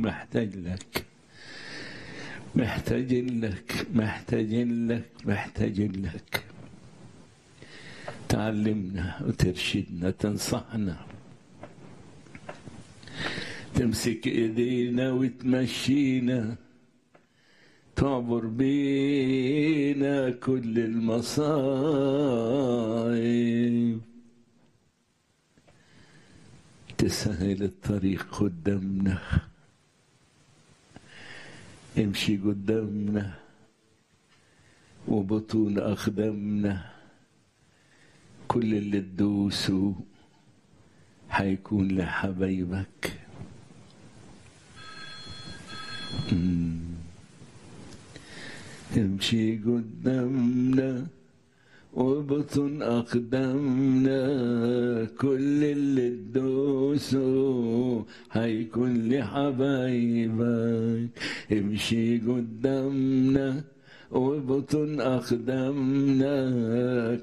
محتاج لك محتاجين لك محتاجين لك محتاجين لك تعلمنا وترشدنا تنصحنا تمسك ايدينا وتمشينا تعبر بينا كل المصايب تسهل الطريق قدامنا امشي قدامنا وبطون أقدامنا كل اللي تدوسه هيكون لحبايبك مم. امشي قدامنا وبطن أقدامنا كل اللي تدوسه هيكون لحبايبك امشي قدامنا وبطن أقدامنا